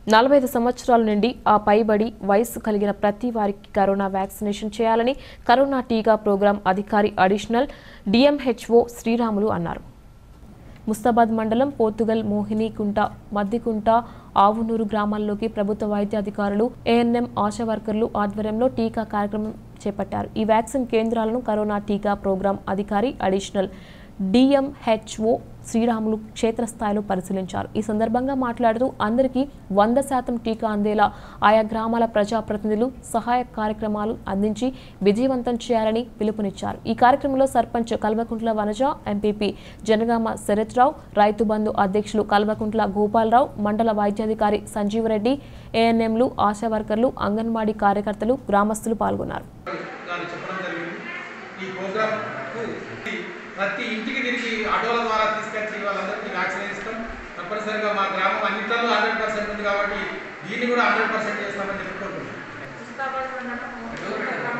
నలభై ఐదు సంవత్సరాల నుండి ఆ పైబడి వయసు కలిగిన ప్రతి వారికి కరోనా వ్యాక్సినేషన్ చేయాలని కరోనా టీకా ప్రోగ్రాం అధికారి అడిషనల్ డిఎంహెచ్ఓ శ్రీరాములు అన్నారు ముస్తాబాద్ మండలం పోతుగల్ మోహినికుంట మద్దికుంట ఆవునూరు గ్రామాల్లోకి ప్రభుత్వ వైద్య అధికారులు ఏఎన్ఎం ఆశా వర్కర్లు ఆధ్వర్యంలో టీకా కార్యక్రమం చేపట్టారు ఈ వ్యాక్సిన్ కేంద్రాలను కరోనా టీకా ప్రోగ్రాం అధికారి అడిషనల్ డిఎంహెచ్ఓ శ్రీరాములు క్షేత్రస్థాయిలో పరిశీలించారు ఈ సందర్భంగా మాట్లాడుతూ అందరికీ వంద శాతం టీకా అందేలా ఆయా గ్రామాల ప్రజాప్రతినిధులు సహాయ కార్యక్రమాలు అందించి విజయవంతం చేయాలని పిలుపునిచ్చారు ఈ కార్యక్రమంలో సర్పంచ్ కల్వకుంట్ల వనజ ఎంపీపీ జనగామ శరత్రావు రైతు బంధు అధ్యక్షులు కల్వకుంట్ల గోపాలరావు మండల వైద్యాధికారి సంజీవరెడ్డి ఏఎన్ఎంలు ఆశా వర్కర్లు అంగన్వాడీ కార్యకర్తలు గ్రామస్తులు పాల్గొన్నారు దాన్ని చెప్పడం జరిగింది ఈ ప్రోగ్రామ్ ప్రతి ఇంటికి తిరిగి ఆటోల ద్వారా తీసుకొచ్చి వాళ్ళందరికీ వ్యాక్సిన్ ఇస్తాం తప్పనిసరిగా మా గ్రామం అన్నింటిలో హండ్రెడ్ పర్సెంట్ ఉంది కాబట్టి దీన్ని కూడా హండ్రెడ్ పర్సెంట్ చేస్తామని చెప్పుకుంటున్నాం ముస్తాబాద్ మండలం